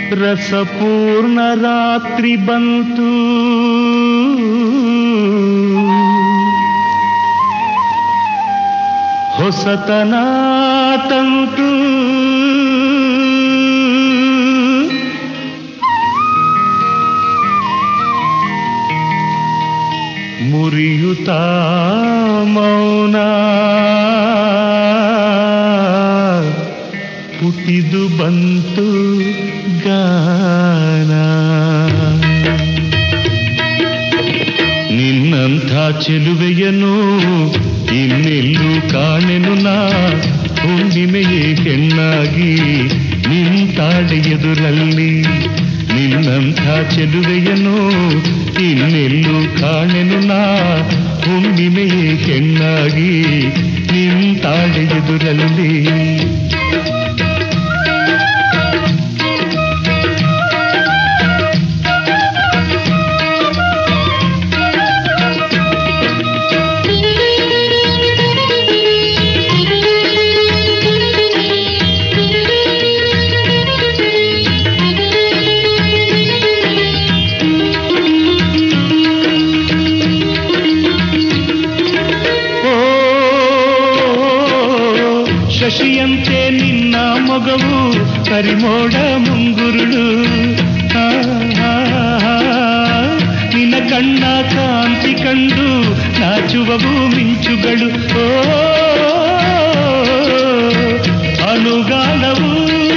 ರಸಪೂರ್ಣ ರಾತ್ರಿ ಬಂತು ಹೊಸತನ ತಂತು ಮುರಿಯುತ್ತ ಮೌನ ಹುಟ್ಟಿದು ಬಂತು ಗಾನ ನಿನ್ನಂಥ ಚೆಲುವೆಯನು ಇನ್ನೆಲ್ಲೂ ಕಾಣೆನು ನಾ ಹುಣ್ಣಿಮೆಯೇ ಹೆಣ್ಣಾಗಿ ನಿಂತಾಳೆ ಎದುರಲ್ಲಿ ನಿನ್ನಂಥ ಚೆಲುವೆಯನು ಇನ್ನೆಲ್ಲೂ ಕಾಣೆನು ನಾ ಹುಣ್ಣಿಮೆಯೇ ಹೆಣ್ಣಾಗಿ ನಿಂತಾಳೆ ಎದುರಲ್ಲಿ ಓ ಶಶಿಯಂತೆ ನಿನ್ನ ಮೊಗವು ಕರಿಮೋಡ ಮುಂಗುರುಳು ಆ, ಆ, ಆ, ನಿನ್ನ ಕಣ್ಣ ಕಾಂತಿ ಕಂಡು ನಾಚುವವು ಮಿಂಚುಗಳು ಓ ಅನುಗಾಲವು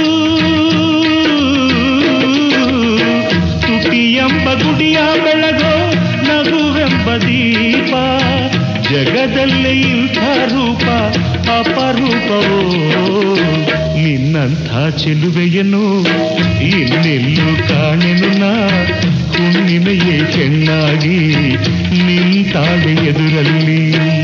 ತುಟಿಯೆಂಬ ಗುಡಿಯ ಬೆಳಗೋ ನಗುವೆಂಬ ದೀಪ ಜಗದಲ್ಲಿ ಇಂಥ ರೂಪ ಅಪರೂಪವೋ ನಿನ್ನಂಥ ಚೆಲುವೆಯನ್ನು ಇನ್ನೆಲ್ಲೂ ಕಾಣೆನು ನಾ ಹುಣ್ಣಿಮೆಯೇ ಚೆನ್ನಾಗಿ ನಿಂತಾಳೆ ಎದುರಲ್ಲಿ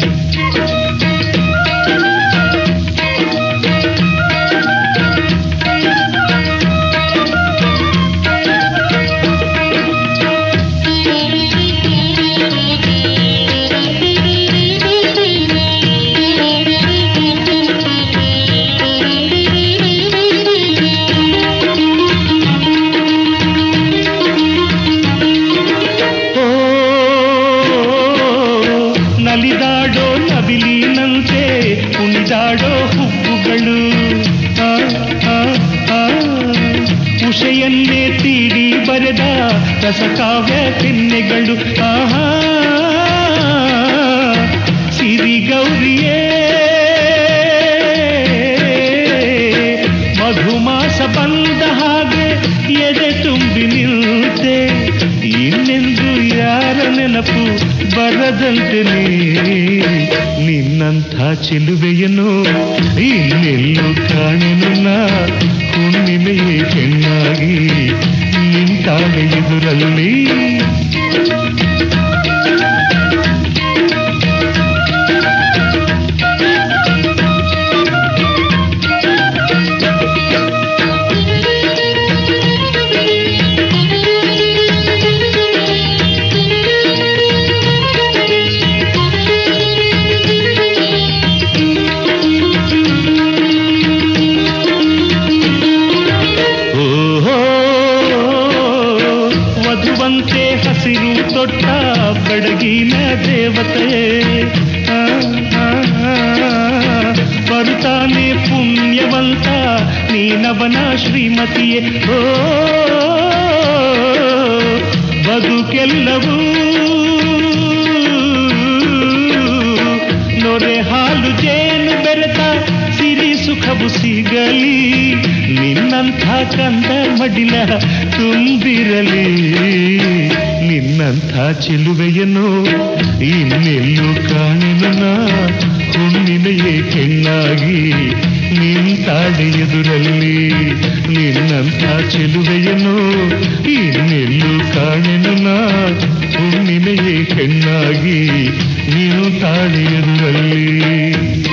ಓ ನಲಿದಾಡೋ ನವಿಲಿನಂತೆ ಕುಣಿದಾಡೋ ಹುಬ್ಬುಗಳು ಆ, ಆ, ಆ, ಉಷೆಯನ್ನೇ ತೀಡಿ ಬರೆದ ರಸಕಾವ್ಯ ಕೆನ್ನೆಗಳು ಆಹಾ ಸಿರಿ ಗೌರಿಯೇ ಮಧುಮಾಸ ಬಂದ ಹಾಗೆ ಎದೆ ತುಂಬಿ ನಿಲ್ತೆ ಇನ್ನೆಂದು ಯಾರ ನೆನಪು ಬರದಂತೆ ನೀ ನಿನ್ನಂಥ ಚೆಲುವೆಯನ್ನು ಇನ್ನೆಲ್ಲೂ ಕಾಣೆನು ನಾ ಹುಣ್ಣಿಮೆಯೇ ಹೆಣ್ಣಾಗಿ ನಿಂತಾಳೆ ಎದುರಲ್ಲಿ ಓಹೋ ಮಧುವಂತೆ ಹಸಿರು ತೊಟ್ಟ ಬಡಗಿನ ದೇವತೆ ಆ, ಆ, ಆ, ಬರುತ್ತಾನೆ ಪುಣ್ಯವಂತ ನೀನವನ ಶ್ರೀಮತಿಯೇ ಓ ಬದುಕೆಲ್ಲವೂ ನೊರೆ ಹಾಲು ಜೇನು ಬೆರೆತ ಸಿರಿ ಸುಖವು ಸಿಗಲಿ ನಿನ್ನಂಥ ಕಂದ ಮಡಿಲ ತುಂಬಿರಲಿ ನಿನ್ನಂಥ ಚೆಲುವೆಯನ್ನು ಇನ್ನೆಲ್ಲೂ ಕಾಣೆನು ನಾ ಹುಣ್ಣಿಮೆಯೇ ಹೆಣ್ಣಾಗಿ ನಿಂತಾಳೆ ಎದುರಲ್ಲಿ ನಿನ್ನಂಥ ಚೆಲುವೆಯನ್ನು ಇನ್ನೆಲ್ಲೂ ಕಾಣೆನು ನಾ ಹುಣ್ಣಿಮೆಯೇ ಹೆಣ್ಣಾಗಿ ನೀನು ತಾಳೆ ಎದುರಲ್ಲಿ